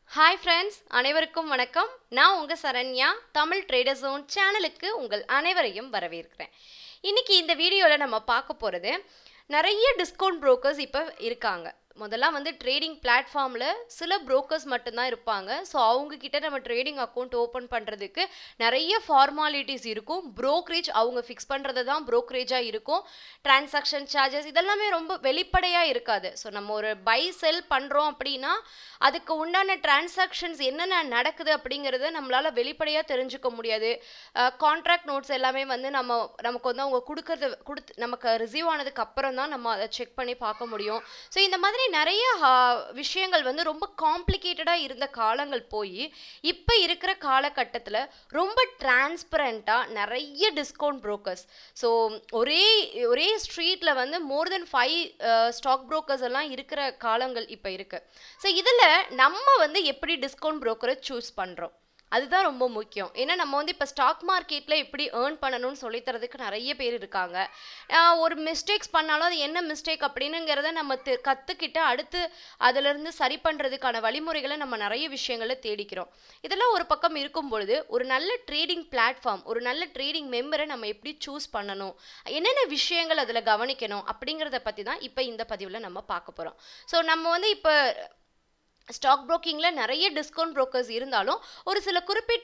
hi friends அனைவருக்கும் வணக்கம் நான் உங்கள் சரண்யா தமிழ் ட்ரேடர் ஜோன் சேனலுக்கு உங்கள் அனைவரையும் வரவேற்கிறேன் இன்னைக்கு இந்த வீடியோவில் நம்ம பார்க்க போகிறது நிறைய டிஸ்கவுண்ட் புரோக்கர்ஸ் இப்போ இருக்காங்க முதல்ல வந்து ட்ரேடிங் பிளாட்ஃபார்மில் சில புரோக்கர்ஸ் மட்டும்தான் இருப்பாங்க ஸோ அவங்கக்கிட்ட நம்ம ட்ரேடிங் அக்கௌண்ட் ஓப்பன் பண்ணுறதுக்கு நிறைய ஃபார்மாலிட்டிஸ் இருக்கும் ப்ரோக்கரேஜ் அவங்க ஃபிக்ஸ் பண்ணுறது தான் ப்ரோக்கரேஜாக இருக்கும் டிரான்சாக்ஷன் சார்ஜஸ் இதெல்லாமே ரொம்ப வெளிப்படையாக இருக்காது ஸோ நம்ம ஒரு பை செல் பண்ணுறோம் அப்படின்னா அதுக்கு உண்டான டிரான்சாக்ஷன்ஸ் என்னென்ன நடக்குது அப்படிங்கிறத நம்மளால் வெளிப்படையாக தெரிஞ்சுக்க முடியாது கான்ட்ராக்ட் நோட்ஸ் எல்லாமே வந்து நம்ம நமக்கு வந்து அவங்க கொடுக்கறது கொடுத்து நமக்கு ரிசீவ் ஆனதுக்கு அப்புறம் தான் நம்ம அதை செக் பண்ணி பார்க்க முடியும் ஸோ இந்த மாதிரி நிறைய விஷயங்கள் வந்து ரொம்ப காம்ப்ளிகேட்டடாக இருந்த காலங்கள் போய் இப்போ இருக்கிற காலகட்டத்தில் ரொம்ப டிரான்ஸ்பரண்ட்டாக நிறைய டிஸ்கவுண்ட் புரோக்கர்ஸ் ஸோ ஒரே ஒரே ஸ்ட்ரீட்டில் வந்து more than five stock brokers எல்லாம் இருக்கிற காலங்கள் இப்போ இருக்குது ஸோ இதில் நம்ம வந்து எப்படி டிஸ்கவுண்ட் புரோக்கரை சூஸ் பண்ணுறோம் அதுதான் ரொம்ப முக்கியம் ஏன்னா நம்ம வந்து இப்போ ஸ்டாக் மார்க்கெட்டில் எப்படி ஏர்ன் பண்ணணும்னு சொல்லித்தரதுக்கு நிறைய பேர் இருக்காங்க ஒரு மிஸ்டேக்ஸ் பண்ணாலும் அது என்ன மிஸ்டேக் அப்படின்னுங்கிறத நம்ம கற்றுக்கிட்டு அடுத்து அதிலிருந்து சரி பண்ணுறதுக்கான வழிமுறைகளை நம்ம நிறைய விஷயங்களை தேடிக்கிறோம் இதெல்லாம் ஒரு பக்கம் இருக்கும் பொழுது ஒரு நல்ல ட்ரேடிங் பிளாட்ஃபார்ம் ஒரு நல்ல ட்ரேடிங் மெம்பரை நம்ம எப்படி சூஸ் பண்ணணும் என்னென்ன விஷயங்கள் அதில் கவனிக்கணும் அப்படிங்கிறத பற்றி தான் இப்போ இந்த பதிவில் நம்ம பார்க்க போகிறோம் ஸோ நம்ம வந்து இப்போ ஸ்டாக் ப்ரோக்கிங்கில் நிறைய டிஸ்கவுண்ட் ப்ரோக்கர்ஸ் இருந்தாலும் ஒரு சில குறிப்பிட்ட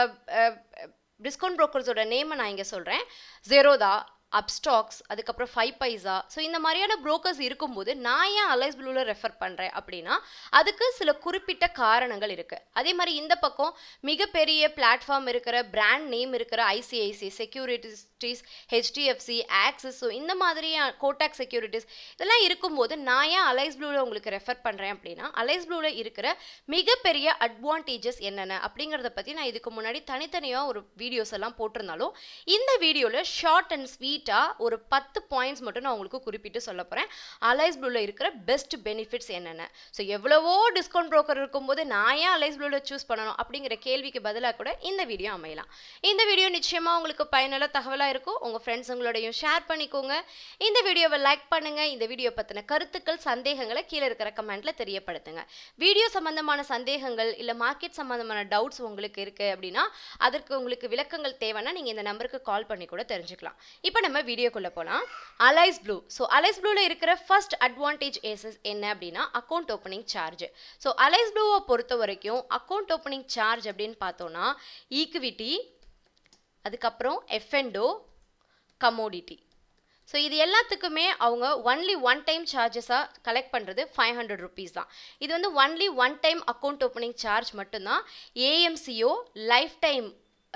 டிஸ்கவுண்ட் ப்ரோக்கர்ஸோட நேமை நான் இங்கே சொல்கிறேன் ஜெரோதா அப்ஸ்டாக்ஸ் அதுக்கப்புறம் ஃபைவ் பைசா ஸோ இந்த மாதிரியான புரோக்கர்ஸ் இருக்கும்போது நான் ஏன் அலைஸ் ப்ளூவில் ரெஃபர் பண்ணுறேன் அப்படின்னா அதுக்கு சில குறிப்பிட்ட காரணங்கள் இருக்குது அதே மாதிரி இந்த பக்கம் மிகப்பெரிய பிளாட்ஃபார்ம் இருக்கிற பிராண்ட் நேம் இருக்கிற ICICI securities HDFC Axis so இந்த மாதிரியான கோட்டாக் செக்யூரிட்டிஸ் இதெல்லாம் இருக்கும்போது நான் ஏன் அலைஸ் ப்ளூவில் உங்களுக்கு ரெஃபர் பண்ணுறேன் அப்படின்னா அலைஸ் ப்ளூவில் இருக்கிற மிகப்பெரிய அட்வான்டேஜஸ் என்னென்ன அப்படிங்கிறத பற்றி நான் இதுக்கு முன்னாடி தனித்தனியாக ஒரு வீடியோஸ் எல்லாம் போட்டிருந்தாலும் இந்த வீடியோவில் ஷார்ட் அண்ட் ஸ்வீட் நீட்டாக ஒரு பத்து பாயிண்ட்ஸ் மட்டும் நான் உங்களுக்கு குறிப்பிட்டு சொல்ல போகிறேன் அலைஸ் ப்ளூவில் இருக்கிற பெஸ்ட் பெனிஃபிட்ஸ் என்னென்ன ஸோ எவ்வளவோ டிஸ்கவுண்ட் ப்ரோக்கர் இருக்கும்போது நான் ஏன் அலைஸ் ப்ளூவில் சூஸ் பண்ணணும் அப்படிங்கிற கேள்விக்கு பதிலாக கூட இந்த வீடியோ அமையலாம் இந்த வீடியோ நிச்சயமாக உங்களுக்கு பயனுள்ள தகவலாக இருக்கும் உங்கள் ஃப்ரெண்ட்ஸுங்களோடையும் ஷேர் பண்ணிக்கோங்க இந்த வீடியோவை லைக் பண்ணுங்கள் இந்த வீடியோ பற்றின கருத்துக்கள் சந்தேகங்களை கீழே இருக்கிற கமெண்ட்டில் தெரியப்படுத்துங்க வீடியோ சம்மந்தமான சந்தேகங்கள் இல்லை மார்க்கெட் சம்மந்தமான டவுட்ஸ் உங்களுக்கு இருக்குது அப்படின்னா அதற்கு உங்களுக்கு விளக்கங்கள் தேவைன்னா நீங்கள் இந்த நம்பருக்கு கால் பண்ணி கூட தெரிஞ்சுக்கலாம் இப்போ நம்ம வீடியோக்குள்ளே போகலாம் அலைஸ் ப்ளூ ஸோ அலைஸ் ப்ளூவில் இருக்கிற ஃபர்ஸ்ட் அட்வான்டேஜ் ஏசஸ் என்ன அப்படின்னா account opening charge so Alice ப்ளூவை பொறுத்த வரைக்கும் அக்கௌண்ட் ஓப்பனிங் சார்ஜ் அப்படின்னு பார்த்தோன்னா ஈக்விட்டி அதுக்கப்புறம் எஃப்என்டோ கமோடிட்டி ஸோ இது எல்லாத்துக்குமே அவங்க ஒன்லி ஒன் டைம் சார்ஜஸாக கலெக்ட் பண்ணுறது ஃபைவ் ஹண்ட்ரட் ருபீஸ் தான் இது வந்து only one time account opening charge மட்டும்தான் ஏஎம்சிஓ லைஃப் டைம்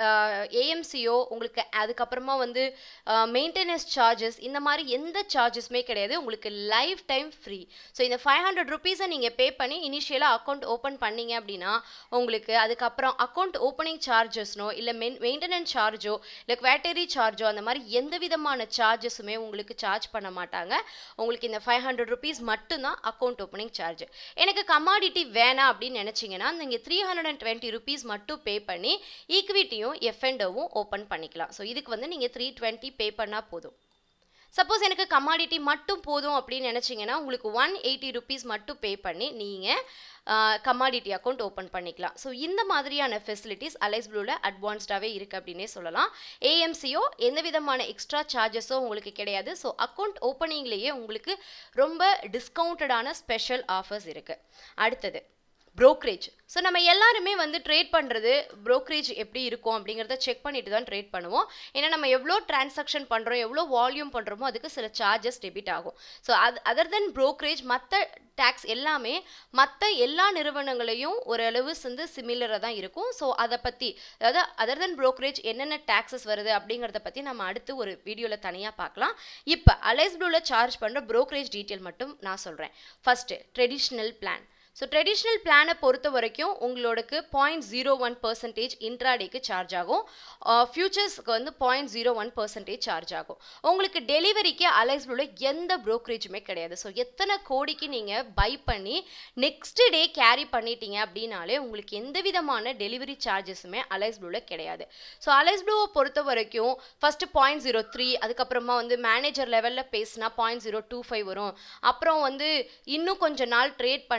ஏஎம்சிஓ உங்களுக்கு அதுக்கப்புறமா வந்து மெயின்டெனன்ஸ் சார்ஜஸ் இந்த மாதிரி எந்த சார்ஜஸுமே கிடையாது உங்களுக்கு லைஃப் டைம் ஃப்ரீ ஸோ இந்த ஃபைவ் ஹண்ட்ரட் ருபீஸை நீங்கள் பே பண்ணி இனிஷியலாக அக்கௌண்ட் ஓப்பன் பண்ணீங்க அப்படின்னா உங்களுக்கு அதுக்கப்புறம் அக்கௌண்ட் ஓப்பனிங் சார்ஜஸ்னோ இல்லை மெயின் மெயின்டெனன்ஸ் சார்ஜோ இல்லை குவாட்டரி சார்ஜோ அந்த மாதிரி எந்த விதமான சார்ஜஸுமே உங்களுக்கு சார்ஜ் பண்ண மாட்டாங்க உங்களுக்கு இந்த ஃபைவ் ஹண்ட்ரட் ருபீஸ் மட்டும்தான் அக்கௌண்ட் ஓப்பனிங் சார்ஜ் எனக்கு கமாடிட்டி வேணாம் அப்படின்னு நினச்சிங்கன்னா நீங்கள் three hundred and twenty rupees மட்டும் பே பண்ணி ஈக்விட்டியும் எஃப்என்டோவும் ஓப்பன் பண்ணிக்கலாம் ஸோ இதுக்கு வந்து நீங்கள் த்ரீ டுவெண்ட்டி பே பண்ணால் போதும் சப்போஸ் எனக்கு கமாடிட்டி மட்டும் போதும் அப்படின்னு நினச்சிங்கன்னா உங்களுக்கு ஒன் எயிட்டி ருபீஸ் மட்டும் பே பண்ணி நீங்கள் கமாடிட்டி அக்கௌண்ட் ஓப்பன் பண்ணிக்கலாம் ஸோ இந்த மாதிரியான ஃபெசிலிட்டிஸ் அலைஸ் ப்ளூவில் அட்வான்ஸ்டாகவே இருக்குது அப்படின்னே சொல்லலாம் ஏஎம்சியோ எந்த விதமான எக்ஸ்ட்ரா சார்ஜஸோ உங்களுக்கு கிடையாது ஸோ அக்கௌண்ட் ஓப்பனிங்லேயே உங்களுக்கு ரொம்ப டிஸ்கவுண்டடான ஸ்பெஷல் ஆஃபர்ஸ் இருக்குது அடுத்தது ப்ரோக்கரேஜ் ஸோ நம்ம எல்லாருமே வந்து ட்ரேட் பண்ணுறது ப்ரோக்கரேஜ் எப்படி இருக்கும் அப்படிங்கிறத செக் பண்ணிட்டு தான் ட்ரேட் பண்ணுவோம் ஏன்னா நம்ம எவ்வளோ டிரான்சாக்ஷன் பண்ணுறோம் எவ்வளோ வால்யூம் பண்ணுறோமோ அதுக்கு சில சார்ஜஸ் டெபிட் ஆகும் ஸோ அது அதர் தென் ப்ரோக்கரேஜ் மற்ற டேக்ஸ் எல்லாமே மற்ற எல்லா நிறுவனங்களையும் ஓரளவு வந்து சிமிலராக தான் இருக்கும் ஸோ அதை பற்றி அதாவது அதர் தென் ப்ரோக்கரேஜ் என்னென்ன டேக்ஸஸ் வருது அப்படிங்கிறத பற்றி நம்ம அடுத்து ஒரு வீடியோவில் தனியாக பார்க்கலாம் இப்போ அலைஸ் ப்ளூவில் சார்ஜ் பண்ணுற ப்ரோக்கரேஜ் டீட்டெயில் மட்டும் நான் சொல்கிறேன் first traditional plan so traditional பிளானை பொறுத்த வரைக்கும் உங்களோடக்கு பாயிண்ட் ஜீரோ ஒன் பர்சன்டேஜ் இன்ட்ராடேக்கு சார்ஜ் ஆகும் ஃபியூச்சர்ஸ்க்கு வந்து point zero one percentage charge ஆகும் உங்களுக்கு டெலிவரிக்கு அலைஸ் ப்ளூவில் எந்த ப்ரோக்கரேஜுமே கிடையாது ஸோ எத்தனை கோடிக்கு நீங்கள் பை பண்ணி நெக்ஸ்ட் டே கேரி பண்ணிட்டீங்க அப்படின்னாலே உங்களுக்கு எந்த விதமான டெலிவரி சார்ஜஸுமே அலைஸ் ப்ளூவில் கிடையாது ஸோ அலைஸ் ப்ளூவை பொறுத்த வரைக்கும் ஃபஸ்ட்டு பாயிண்ட் ஜீரோ த்ரீ அதுக்கப்புறமா வந்து மேனேஜர் லெவலில் பேசினா பாயிண்ட் ஜீரோ டூ ஃபைவ் வரும் அப்புறம் வந்து இன்னும் கொஞ்ச நாள் ட்ரேட் பண்ணுங்க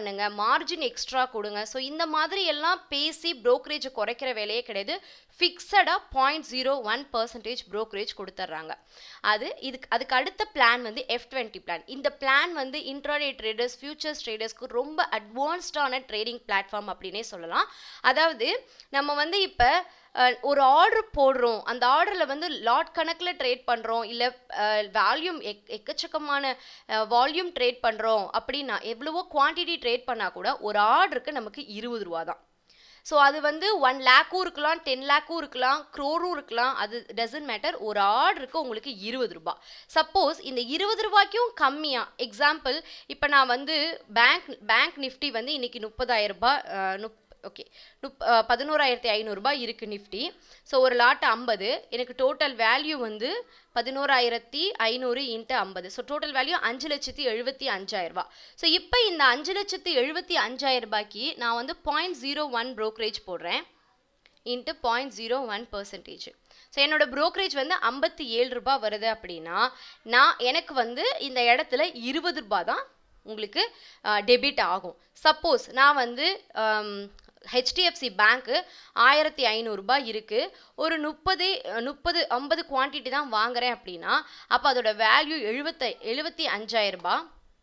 மார்ஜின் எக்ஸ்ட்ரா கொடுங்க ஸோ இந்த மாதிரி எல்லாம் பேசி brokerage குறைக்கிற வேலையே கிடையாது ஃபிக்ஸடாக point zero one percentage brokerage கொடுத்துட்றாங்க அது இதுக்கு அதுக்கு அடுத்த பிளான் வந்து எஃப் டுவெண்ட்டி பிளான் இந்த பிளான் வந்து இன்ட்ராடே ட்ரேடர்ஸ் ஃபியூச்சர்ஸ் ட்ரேடர்ஸ்க்கு ரொம்ப அட்வான்ஸ்டான ட்ரேடிங் பிளாட்ஃபார்ம் அப்படின்னே சொல்லலாம் அதாவது நம்ம வந்து இப்போ ஒரு ஆர்டர் போடுறோம் அந்த ஆர்டரில் வந்து லாட் கணக்கில் ட்ரேட் பண்ணுறோம் இல்லை வால்யூம் எக் எக்கச்சக்கமான வால்யூம் ட்ரேட் பண்ணுறோம் அப்படின்னா எவ்வளவோ குவான்டிட்டி ட்ரேட் பண்ணால் கூட ஒரு ஆர்டருக்கு நமக்கு இருபது ரூபா தான் ஸோ அது வந்து ஒன் லேக்கும் இருக்கலாம் டென் லேக்கும் இருக்கலாம் க்ரோரும் இருக்கலாம் அது டசன்ட் மேட்டர் ஒரு ஆர்டருக்கு உங்களுக்கு இருபது ரூபாய் சப்போஸ் இந்த இருபது ரூபாய்க்கும் கம்மியாக எக்ஸாம்பிள் இப்போ நான் வந்து பேங்க் பேங்க் நிஃப்டி வந்து இன்னைக்கு முப்பதாயிரம் ரூபாய் அஹ், முப் ஓகே முப் அஹ், பதினோராயிரத்தி ஐநூறுரூபா இருக்குது நிஃப்டி ஸோ ஒரு லாட் ஐம்பது எனக்கு டோட்டல் வேல்யூ வந்து பதினோராயிரத்தி ஐநூறு இன்ட்டு ஐம்பது ஸோ டோட்டல் வேல்யூ அஞ்சு லட்சத்தி எழுபத்தி அஞ்சாயிரரூபா ஸோ இப்போ இந்த அஞ்சு லட்சத்தி எழுபத்தி அஞ்சாயிரம் ரூபாய்க்கு நான் வந்து பாயிண்ட் ஜீரோ ஒன் brokerage போடுறேன் into point zero one percentage so என்னோட brokerage வந்து ஐம்பத்தி ஏழு ரூபாய் வருது அப்படின்னா நான் எனக்கு வந்து இந்த இடத்துல இருபது ரூபாய் தான் உங்களுக்கு டெபிட் ஆகும் சப்போஸ் நான் வந்து ஹெச்டிஎஃப்சி பேங்க்கு ஆயிரத்தி ஐநூறுரூபா இருக்குது ஒரு முப்பது முப்பது ஐம்பது குவான்டிட்டி தான் வாங்குறேன் அப்படின்னா அப்போ அதோட வேல்யூ எழுபத்த எழுபத்தி அஞ்சாயிரரூபா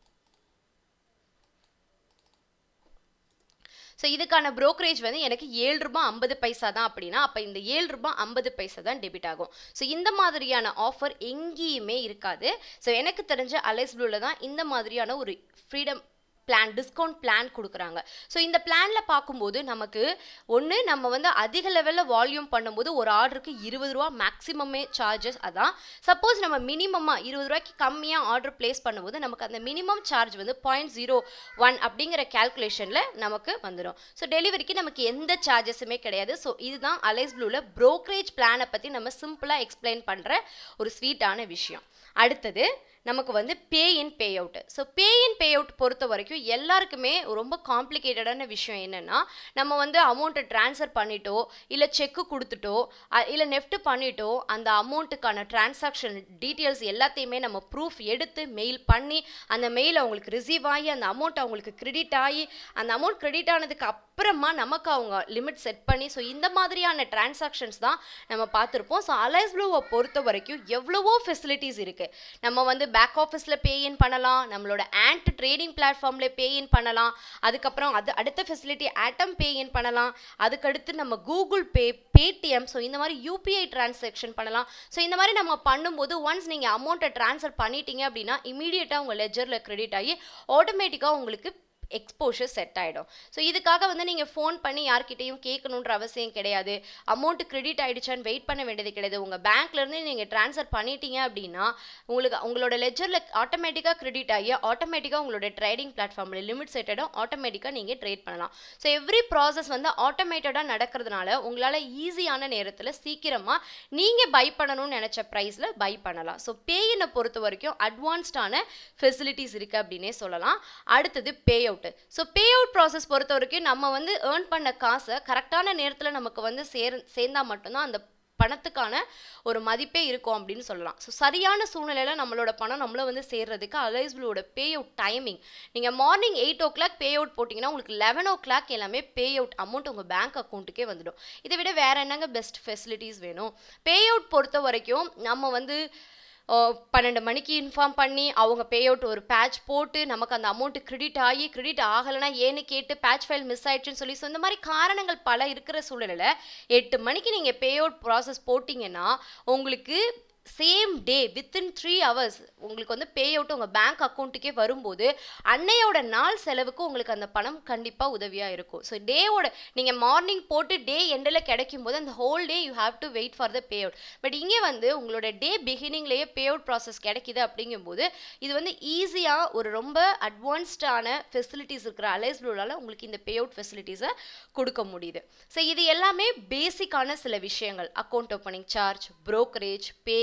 ஸோ இதுக்கான brokerage வந்து எனக்கு ஏழு ரூபாய் ஐம்பது பைசா தான் அப்படின்னா அப்போ இந்த ஏழு ரூபாய் ஐம்பது பைசா தான் டெபிட் ஆகும் ஸோ இந்த மாதிரியான ஆஃபர் எங்கேயுமே இருக்காது ஸோ எனக்கு தெரிஞ்ச அலைஸ் ப்ளூவில் தான் இந்த மாதிரியான ஒரு ஃப்ரீடம் பிளான் டிஸ்கவுண்ட் பிளான் கொடுக்குறாங்க ஸோ இந்த பிளானில் பார்க்கும்போது நமக்கு ஒன்று நம்ம வந்து அதிக லெவலில் வால்யூம் பண்ணும்போது ஒரு ஆர்டருக்கு இருபது ரூபா மேக்ஸிமமே சார்ஜஸ் அதான் சப்போஸ் நம்ம மினிமமாக இருபது ரூபாய்க்கு கம்மியாக ஆர்டர் ப்ளேஸ் பண்ணும்போது நமக்கு அந்த மினிமம் சார்ஜ் வந்து பாயிண்ட் ஜீரோ ஒன் அப்படிங்கிற கேல்குலேஷனில் நமக்கு வந்துடும் ஸோ டெலிவரிக்கு நமக்கு எந்த சார்ஜஸுமே கிடையாது ஸோ இதுதான் அலைஸ் ப்ளூவில் brokerage பிளானை பற்றி நம்ம சிம்பிளாக எக்ஸ்பிளைன் பண்ணுற ஒரு ஸ்வீட்டான விஷயம் அடுத்தது நமக்கு வந்து pay in pay out so pay in pay out பொறுத்த வரைக்கும் எல்லாருக்குமே ரொம்ப காம்ப்ளிகேட்டடான விஷயம் என்னென்னா நம்ம வந்து அமௌண்ட்டை ட்ரான்ஸ்ஃபர் பண்ணிட்டோ இல்லை செக்கு கொடுத்துட்டோ இல்லை நெஃப்ட் பண்ணிட்டோ அந்த அமௌண்ட்டுக்கான டிரான்சாக்ஷன் டீட்டெயில்ஸ் எல்லாத்தையுமே நம்ம ப்ரூஃப் எடுத்து மெயில் பண்ணி அந்த மெயில் அவங்களுக்கு ரிசீவ் ஆகி அந்த அமௌண்ட் அவங்களுக்கு கிரெடிட் ஆகி அந்த அமௌண்ட் கிரெடிட் ஆனதுக்கு அப்புறமா நமக்கு அவங்க லிமிட் செட் பண்ணி ஸோ இந்த மாதிரியான டிரான்சாக்ஷன்ஸ் தான் நம்ம பார்த்துருப்போம் ஸோ அலைஸ் ப்ளூவை பொறுத்த வரைக்கும் எவ்வளவோ ஃபெசிலிட்டிஸ் இருக்குது நம்ம வந்து பேக் ஆஃபீஸில் பேஇன் பண்ணலாம் நம்மளோட ஆண்ட் ட்ரேடிங் பிளாட்ஃபார்மில் பேஇன் பண்ணலாம் அதுக்கப்புறம் அது அடுத்த ஃபெசிலிட்டி ஆட்டம் பேஇன் பண்ணலாம் அதுக்கடுத்து நம்ம கூகுள் பே பேடிஎம் ஸோ இந்த மாதிரி யூபிஐ டிரான்சாக்ஷன் பண்ணலாம் ஸோ இந்த மாதிரி நம்ம பண்ணும்போது ஒன்ஸ் நீங்கள் அமௌண்ட்டை ட்ரான்ஸ்ஃபர் பண்ணிட்டீங்க அப்படின்னா இமீடியட்டாக உங்கள் லெஜரில் கிரெடிட் ஆகி ஆட்டோமேட்டிக்காக உங்களுக்கு எக்ஸ்போஷர் செட் ஆகிடும் ஸோ இதுக்காக வந்து நீங்கள் ஃபோன் பண்ணி யார்கிட்டையும் கேட்கணுன்ற அவசியம் கிடையாது அமௌண்ட் கிரெடிட் ஆகிடுச்சான்னு வெயிட் பண்ண வேண்டியது கிடையாது உங்கள் பேங்க்லேருந்து நீங்கள் ட்ரான்ஸ்ஃபர் பண்ணிட்டீங்க அப்படின்னா உங்களுக்கு உங்களோட லெஜரில் ஆட்டோமேட்டிக்காக கிரெடிட் ஆகி ஆட்டோமேட்டிக்காக உங்களோட ட்ரேடிங் பிளாட்ஃபார்மில் லிமிட் செட் ஆகிடும் ஆட்டோமேட்டிக்காக நீங்கள் ட்ரேட் பண்ணலாம் ஸோ எவ்ரி ப்ராசஸ் வந்து ஆட்டோமேட்டடாக நடக்கிறதுனால உங்களால் ஈஸியான நேரத்தில் சீக்கிரமாக நீங்கள் பை பண்ணணும்னு நினச்ச ப்ரைஸில் பை பண்ணலாம் ஸோ பேயினை பொறுத்த வரைக்கும் அட்வான்ஸ்டான ஃபெசிலிட்டிஸ் இருக்குது அப்படின்னே சொல்லலாம் அடுத்தது pay out so pay out process பொறுத்த வரைக்கும் நம்ம வந்து ஏர்ன் பண்ண காசை கரெக்டான நேரத்தில் நமக்கு வந்து சேர் சேர்ந்தா மட்டும்தான் அந்த பணத்துக்கான ஒரு மதிப்பே இருக்கும் அப்படின்னு சொல்லலாம் ஸோ சரியான சூழ்நிலையில் நம்மளோட பணம் நம்மள வந்து சேர்றதுக்கு அலைஸ் ப்ளூவோட பே அவுட் டைமிங் நீங்கள் morning eight o'clock pay out போட்டிங்கன்னா உங்களுக்கு லெவன் ஓ கிளாக் எல்லாமே பே அவுட் அமௌண்ட் உங்கள் பேங்க் அக்கௌண்ட்டுக்கே வந்துடும் இதை விட வேற என்னங்க பெஸ்ட் ஃபெசிலிட்டிஸ் வேணும் பே அவுட் பொறுத்த வரைக்கும் நம்ம வந்து ஓ, பன்னெண்டு மணிக்கு இன்ஃபார்ம் பண்ணி அவங்க பே அவுட் ஒரு பேட்ச் போட்டு நமக்கு அந்த அமௌண்ட் கிரெடிட் ஆகி கிரெடிட் ஆகலைன்னா ஏன்னு கேட்டு பேட்ச் ஃபைல் மிஸ் ஆயிடுச்சுன்னு சொல்லி ஸோ இந்த மாதிரி காரணங்கள் பல இருக்கிற சூழ்நிலையில் எட்டு மணிக்கு நீங்கள் பே அவுட் ப்ராசஸ் போட்டிங்கன்னா உங்களுக்கு same day within three hours உங்களுக்கு வந்து பே அவுட் உங்கள் பேங்க் அக்கௌண்ட்டுக்கே வரும்போது அன்னையோட நாள் செலவுக்கு உங்களுக்கு அந்த பணம் கண்டிப்பாக உதவியாக இருக்கும் ஸோ டேவோட நீங்கள் மார்னிங் போட்டு டே எண்டில் கிடைக்கும் போது அந்த whole day you have to wait for the pay out but இங்கே வந்து உங்களோட டே பிகினிங்லேயே பே அவுட் ப்ராசஸ் கிடைக்குது அப்படிங்கும்போது இது வந்து ஈஸியாக ஒரு ரொம்ப அட்வான்ஸ்டான ஃபெசிலிட்டிஸ் இருக்கிற அலைஸ் ப்ளூலால் உங்களுக்கு இந்த பே அவுட் ஃபெசிலிட்டிஸை கொடுக்க முடியுது ஸோ இது எல்லாமே பேசிக்கான சில விஷயங்கள் account opening charge brokerage pay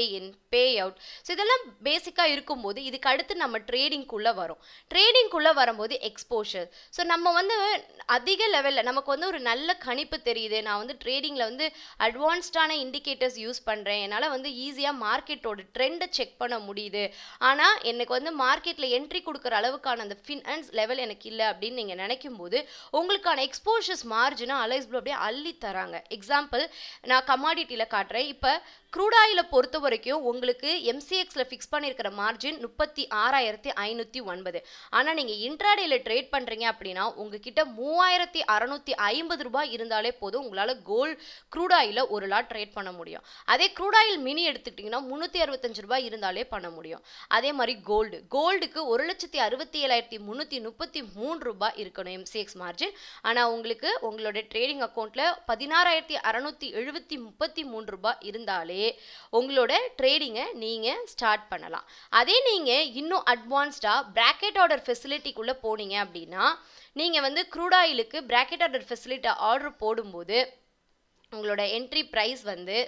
in pay out so இதெல்லாம் பேசிக்காக இருக்கும்போது இதுக்கு அடுத்து நம்ம ட்ரேடிங்குள்ளே வரும் ட்ரேடிங்குள்ளே வரும்போது எக்ஸ்போஷர் ஸோ நம்ம வந்து அதிக லெவலில் நமக்கு வந்து ஒரு நல்ல கணிப்பு தெரியுது நான் வந்து ட்ரேடிங்கில் வந்து அட்வான்ஸ்டான இண்டிகேட்டர்ஸ் யூஸ் பண்ணுறேன் என்னால் வந்து ஈஸியாக மார்க்கெட்டோட ட்ரெண்டை செக் பண்ண முடியுது ஆனால் எனக்கு வந்து மார்க்கெட்டில் என்ட்ரி கொடுக்குற அளவுக்கான அந்த ஃபினான்ஸ் லெவல் எனக்கு இல்லை அப்படின்னு நீங்கள் நினைக்கும் போது உங்களுக்கான எக்ஸ்போஷர்ஸ் மார்ஜினை அலைஸ் ப்ளூ அப்படியே அள்ளி தராங்க எக்ஸாம்பிள் நான் கமாடிட்டியில் காட்டுறேன் இப்போ க்ரூட் ஆயிலை பொறுத்த வரைக்கும் உங்களுக்கு எம்சிஎக்ஸில் ஃபிக்ஸ் பண்ணியிருக்கிற மார்ஜின் முப்பத்தி ஆறாயிரத்தி ஐநூற்றி ஒன்பது ஆனால் நீங்கள் இன்ட்ராடேயில் ட்ரேட் பண்ணுறீங்க அப்படின்னா உங்ககிட்ட மூவாயிரத்தி அறநூற்றி ஐம்பது ரூபாய் இருந்தாலே போதும் உங்களால் கோல்ட் க்ரூட் ஆயில ஒரு லாட் ட்ரேட் பண்ண முடியும் அதே க்ரூட் ஆயில் மினி எடுத்துக்கிட்டிங்கன்னா முந்நூற்றி அறுபத்தஞ்சு ரூபாய் இருந்தாலே பண்ண முடியும் அதே மாதிரி கோல்டு கோல்டுக்கு ஒரு லட்சத்தி அறுபத்தி ஏழாயிரத்தி முந்நூற்றி முப்பத்தி மூணு ரூபாய் இருக்கணும் எம்சிஎக்ஸ் மார்ஜின் ஆனால் உங்களுக்கு உங்களோட ட்ரேடிங் அக்கௌண்ட்டில் பதினாறாயிரத்தி அறநூற்றி எழுபத்தி முப்பத்தி மூணு ரூபாய் இருந்தாலே உங்களோட ட்ரேடிங்கை நீங்கள் ஸ்டார்ட் பண்ணலாம் அதே நீங்கள் இன்னும் அட்வான்ஸ்டாக பிராக்கெட் ஆர்டர் ஃபெசிலிட்டிக்குள்ளே போனீங்க அப்படின்னா நீங்கள் வந்து க்ரூட் ஆயிலுக்கு பிராக்கெட் ஆர்டர் ஃபெசிலிட்டி ஆர்டர் போடும்போது உங்களோட என்ட்ரி ப்ரைஸ் வந்து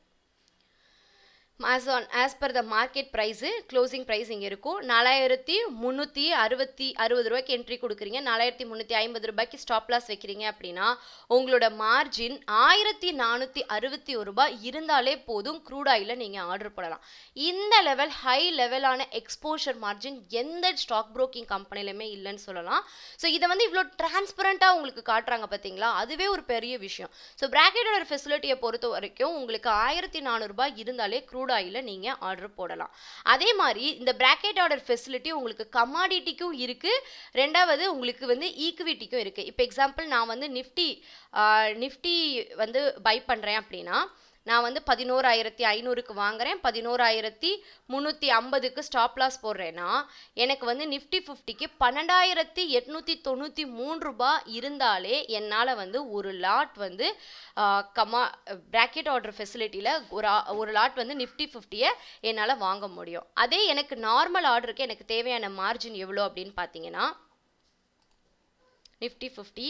as on as per the market price closing price இங்கே இருக்கும் நாலாயிரத்தி முந்நூற்றி அறுபத்தி அறுபது ரூபாய்க்கு என்ட்ரி கொடுக்குறீங்க நாலாயிரத்தி முந்நூற்றி ஐம்பது ரூபாய்க்கு ஸ்டாப் லாஸ் வைக்கிறீங்க அப்படின்னா உங்களோட மார்ஜின் ஆயிரத்தி நானூற்றி அறுபத்தி ஒரு ரூபாய் இருந்தாலே போதும் க்ரூட் ஆயிலில் நீங்கள் ஆர்டர் பண்ணலாம் இந்த லெவல் ஹை லெவலான எக்ஸ்போஷர் மார்ஜின் எந்த ஸ்டாக் ப்ரோக்கிங் கம்பெனிலுமே இல்லைன்னு சொல்லலாம் ஸோ இதை வந்து இவ்வளோ டிரான்ஸ்பரண்ட்டாக உங்களுக்கு காட்டுறாங்க பார்த்தீங்களா அதுவே ஒரு பெரிய விஷயம் ஸோ பிராக்கெட்டோட ஃபெசிலிட்டியை பொறுத்த வரைக்கும் உங்களுக்கு ஆயிரத்தி நானூறுரூபா இருந்தாலே க்ரூட் ஆயிலில் நீங்கள் ஆர்டர் போடலாம் அதே மாதிரி இந்த பிராக்கெட் ஆர்டர் ஃபெசிலிட்டி உங்களுக்கு கமாடிட்டிக்கும் இருக்குது ரெண்டாவது உங்களுக்கு வந்து ஈக்விட்டிக்கும் இருக்குது இப்போ எக்ஸாம்பிள் நான் வந்து நிஃப்டி நிஃப்டி வந்து பை பண்ணுறேன் அப்படின்னா நான் வந்து பதினோராயிரத்தி ஐநூறுக்கு வாங்குறேன் பதினோராயிரத்தி முந்நூற்றி ஐம்பதுக்கு ஸ்டாப் லாஸ் போடுறேன்னா எனக்கு வந்து நிஃப்டி ஃபிஃப்டிக்கு பன்னெண்டாயிரத்தி எட்நூற்றி தொண்ணூற்றி மூணு ரூபாய் இருந்தாலே என்னால் வந்து ஒரு லாட் வந்து கமா பிராக்கெட் ஆர்டர் ஃபெசிலிட்டியில் ஒரு ஒரு லாட் வந்து நிஃப்டி ஃபிஃப்டியை என்னால் வாங்க முடியும் அதே எனக்கு நார்மல் ஆர்டருக்கு எனக்கு தேவையான மார்ஜின் எவ்வளோ அப்படின்னு பார்த்தீங்கன்னா நிஃப்டி ஃபிஃப்டி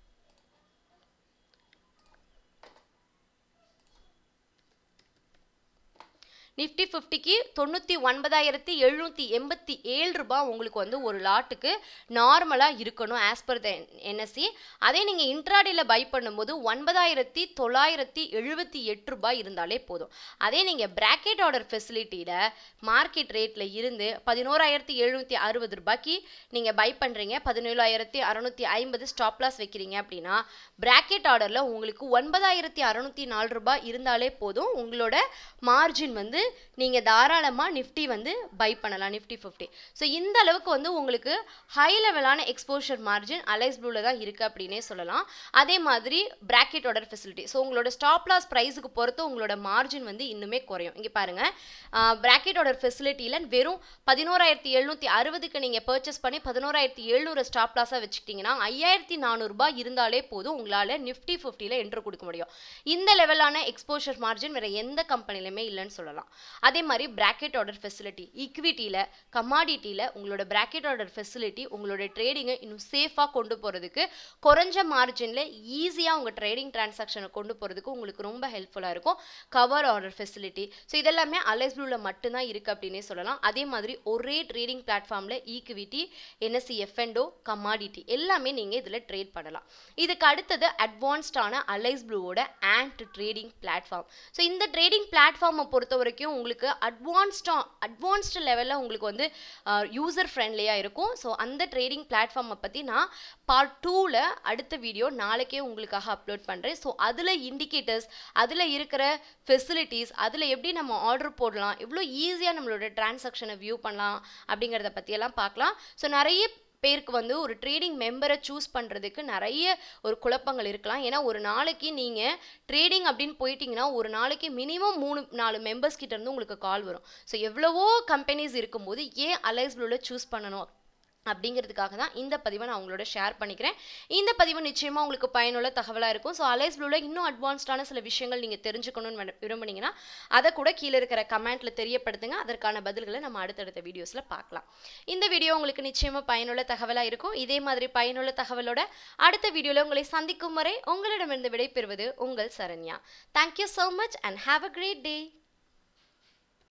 நிஃப்டி ஃபிஃப்டிக்கு தொண்ணூற்றி ஒன்பதாயிரத்தி எழுநூற்றி எண்பத்தி ஏழு ரூபாய் உங்களுக்கு வந்து ஒரு லாட்டுக்கு நார்மலாக இருக்கணும் ஆஸ் பர் த என்எஸ்சி அதே நீங்கள் இன்ட்ராடேல பை பண்ணும்போது ஒன்பதாயிரத்தி தொள்ளாயிரத்தி எழுபத்தி எட்டு ரூபாய் இருந்தாலே போதும் அதே நீங்கள் பிராக்கெட் ஆர்டர் ஃபெசிலிட்டியில் மார்க்கெட் ரேட்டில் இருந்து பதினோராயிரத்தி எழுநூற்றி அறுபது ரூபாய்க்கு நீங்கள் பை பண்ணுறீங்க பதினேழாயிரத்தி அறநூற்றி ஐம்பது ஸ்டாப் லாஸ் வைக்கிறீங்க அப்படின்னா பிராக்கெட் ஆர்டரில் உங்களுக்கு ஒன்பதாயிரத்தி அறநூற்றி நாலு ரூபாய் இருந்தாலே போதும் உங்களோட மார்ஜின் வந்து நீங்கள் தாராளமாக நிஃப்டி வந்து பை பண்ணலாம் நிஃப்டி ஃபிஃப்டி ஸோ இந்த அளவுக்கு வந்து உங்களுக்கு ஹை லெவலான எக்ஸ்போஷர் மார்ஜின் அலைஸ் ப்ளூவில் தான் இருக்குது அப்படின்னே சொல்லலாம் அதே மாதிரி பிராக்கெட் ஆர்டர் ஃபெசிலிட்டி ஸோ உங்களோட ஸ்டாப் லாஸ் ப்ரைஸுக்கு பொறுத்து உங்களோட மார்ஜின் வந்து இன்னுமே குறையும் இங்கே பாருங்கள் பிராக்கெட் ஆர்டர் ஃபெசிலிட்டியில் வெறும் பதினோராயிரத்தி எழுநூற்றி அறுபதுக்கு நீங்கள் பர்ச்சேஸ் பண்ணி பதினோராயிரத்தி எழுநூறு ஸ்டாப் லாஸாக வச்சுக்கிட்டிங்கன்னா ஐயாயிரத்தி நானூறுரூபா இருந்தாலே போதும் உங்களால் நிஃப்டி ஃபிஃப்டியில் என்ட்ரு கொடுக்க முடியும் இந்த லெவலான எக்ஸ்போஷர் மார்ஜின் வேறு எந்த கம்பெனிலுமே இல்லைன்னு சொல்லலாம் அதே மாதிரி பிராக்கெட் ஆர்டர் ஃபெசிலிட்டி ஈக்விட்டியில் கமாடிட்டியில் உங்களோட பிராக்கெட் ஆர்டர் ஃபெசிலிட்டி உங்களோட ட்ரேடிங்கை இன்னும் சேஃபாக கொண்டு போகிறதுக்கு குறைஞ்ச மார்ஜினில் ஈஸியாக உங்கள் ட்ரேடிங் டிரான்சாக்ஷனை கொண்டு போகிறதுக்கு உங்களுக்கு ரொம்ப ஹெல்ப்ஃபுல்லாக இருக்கும் கவர் ஆர்டர் ஃபெசிலிட்டி ஸோ இதெல்லாமே அலைஸ் ப்ளூவில் மட்டும்தான் இருக்குது அப்படின்னே சொல்லலாம் அதே மாதிரி ஒரே ட்ரேடிங் பிளாட்ஃபார்மில் ஈக்விட்டி என்எஸ்சி எஃப்என்டோ கமாடிட்டி எல்லாமே நீங்கள் இதில் ட்ரேட் பண்ணலாம் இதுக்கு அடுத்தது அட்வான்ஸ்டான அலைஸ் ப்ளூவோட ஆண்ட் ட்ரேடிங் பிளாட்ஃபார்ம் ஸோ இந்த ட்ரேடிங் பிளாட்ஃபார்மை பொறுத்த வரைக்கும் உங்களுக்கு அட்வான்ஸ்டா அட்வான்ஸ்டு லெவலில் உங்களுக்கு வந்து யூசர் ஃப்ரெண்ட்லியாக இருக்கும் ஸோ அந்த ட்ரேடிங் பிளாட்ஃபார்மை பற்றி நான் பார்ட் டூவில் அடுத்த வீடியோ நாளைக்கே உங்களுக்காக அப்லோட் பண்ணுறேன் ஸோ அதில் இண்டிகேட்டர்ஸ் அதில் இருக்கிற ஃபெசிலிட்டிஸ் அதில் எப்படி நம்ம ஆர்டர் போடலாம் எவ்வளோ ஈஸியாக நம்மளோட டிரான்சாக்ஷனை வியூ பண்ணலாம் அப்படிங்கிறத பற்றியெல்லாம் பார்க்கலாம் ஸோ நிறைய பேருக்கு வந்து ஒரு ட்ரேடிங் மெம்பரை சூஸ் பண்ணுறதுக்கு நிறைய ஒரு குழப்பங்கள் இருக்கலாம் ஏன்னா ஒரு நாளைக்கு நீங்கள் ட்ரேடிங் அப்படின்னு போயிட்டீங்கன்னா ஒரு நாளைக்கு மினிமம் மூணு நாலு மெம்பர்ஸ் கிட்ட இருந்து உங்களுக்கு கால் வரும் ஸோ எவ்வளவோ கம்பெனிஸ் இருக்கும்போது ஏன் அலைஸ் ப்ளூவில் சூஸ் பண்ணணும் அப்படிங்கிறதுக்காக தான் இந்த பதிவை நான் உங்களோட ஷேர் பண்ணிக்கிறேன் இந்த பதிவு நிச்சயமாக உங்களுக்கு பயனுள்ள தகவலாக இருக்கும் ஸோ அலைஸ் ப்ளூவில் இன்னும் அட்வான்ஸ்டான சில விஷயங்கள் நீங்கள் தெரிஞ்சுக்கணும்னு விரும்புனீங்கன்னா அதை கூட கீழே இருக்கிற கமெண்ட்டில் தெரியப்படுத்துங்க அதற்கான பதில்களை நம்ம அடுத்தடுத்த வீடியோஸில் பார்க்கலாம் இந்த வீடியோ உங்களுக்கு நிச்சயமாக பயனுள்ள தகவலாக இருக்கும் இதே மாதிரி பயனுள்ள தகவலோட அடுத்த வீடியோவில் உங்களை சந்திக்கும் வரை உங்களிடமிருந்து விடைபெறுவது உங்கள் Saranya thank you so much and have a great day